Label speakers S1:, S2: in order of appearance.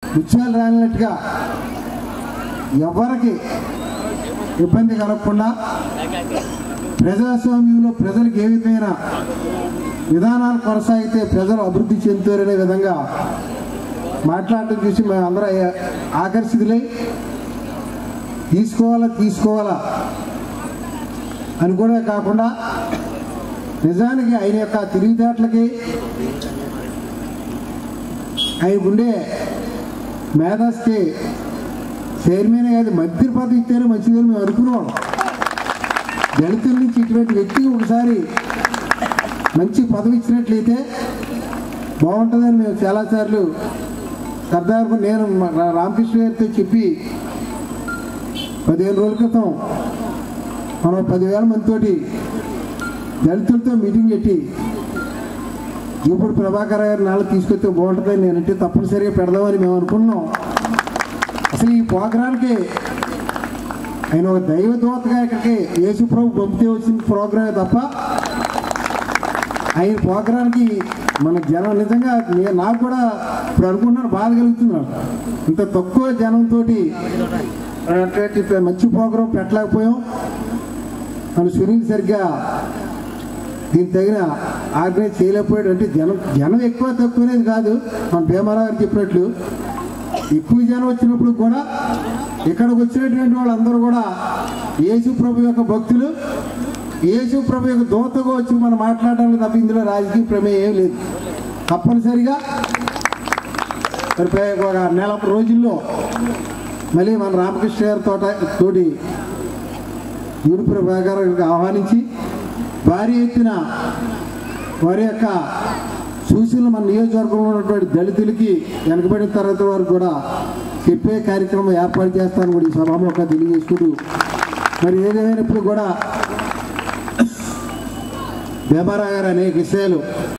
S1: ముత్యాలు రాలినట్టుగా ఎవరికి ఇబ్బంది కలగకుండా ప్రజాస్వామ్యంలో ప్రజలకు ఏ విధమైన విధానాలు కొనసాగితే ప్రజలు అభివృద్ధి చెందుతారనే విధంగా మాట్లాడటం చూసి మేము అందరూ ఆకర్షితులై తీసుకోవాలా తీసుకోవాలా అని కూడా కాకుండా నిజానికి ఆయన యొక్క తెలివితేటలకి ఆయనకుండే మేధస్కి చైర్మన్ కాదు మంత్రి పదవి ఇస్తేనే మంచిదని మేము అనుకున్నాం దళితుల నుంచి ఇటువంటి వ్యక్తికి ఒకసారి మంచి పదవి ఇచ్చినట్లయితే బాగుంటుందని మేము చాలాసార్లు సర్దార్కు నేను మా- రా- రామకృష్ణ గారితో చెప్పి పదిహేను రోజుల క్రితం మనం పదివేల మందితోటి దళితులతో మీటింగ్ పెట్టి ఇప్పుడు ప్రభాకర్ గారి నాళ్ళు తీసుకొస్తే బాగుంటుందని నేనంటే తప్పనిసరిగా పెడదామని మేము అనుకున్నాం అసలు ఈ ప్రోగ్రాంకి ఆయన ఒక దైవదూతగా ఇక్కడికి యేసుప్రభు పంపితే వచ్చిన ప్రోగ్రామే తప్ప ఆయన ప్రోగ్రాంకి మన జనం నిజంగా నే- నాకు కూడా ఇప్పుడు అనుకుంటున్నాను బాధ కలుగుతున్నాను ఇంత తక్కువ జనంతో మంచి ప్రోగ్రాం పెట్టలేకపోయాం మన సునీల్ సరిగ్గా దీనికి తగిన ఆర్గనైజ్ చేయలేకపోయాడు అంటే జనం జనం ఎక్కువ తక్కువ అనేది కాదు మన భీమారావు గారు చెప్పినట్లు ఎక్కువ జనం వచ్చినప్పుడు కూడా ఇక్కడికి వచ్చినటువంటి వాళ్ళందరూ కూడా యేసు ప్రభు యొక్క భక్తులు యేసు ప్రభు యొక్క దూతగా వచ్చి మనం మాట్లాడడానికి తప్ప ఇందులో రాజకీయ ప్రమేయం ఏం లేదు తప్పనిసరిగా మరి పై ఒక నెల రోజుల్లో మళ్ళీ మన రామకృష్ణ గారి తోట తోటి యూనిపుర గారికి ఆహ్వానించి భారీ ఎత్తున వారి యొక్క సూచనలు మన నియోజకవర్గంలో ఉన్నటువంటి దళితులకి వెనకబడిన తరగతి వారికి కూడా చెప్పే కార్యక్రమం ఏర్పాటు చేస్తాను కూడా ఈ సభాముఖంగా తెలియజేసుకుంటూ మరి ఏదేమైనప్పుడు కూడా భీమారావు గారు అనేక విషయాలు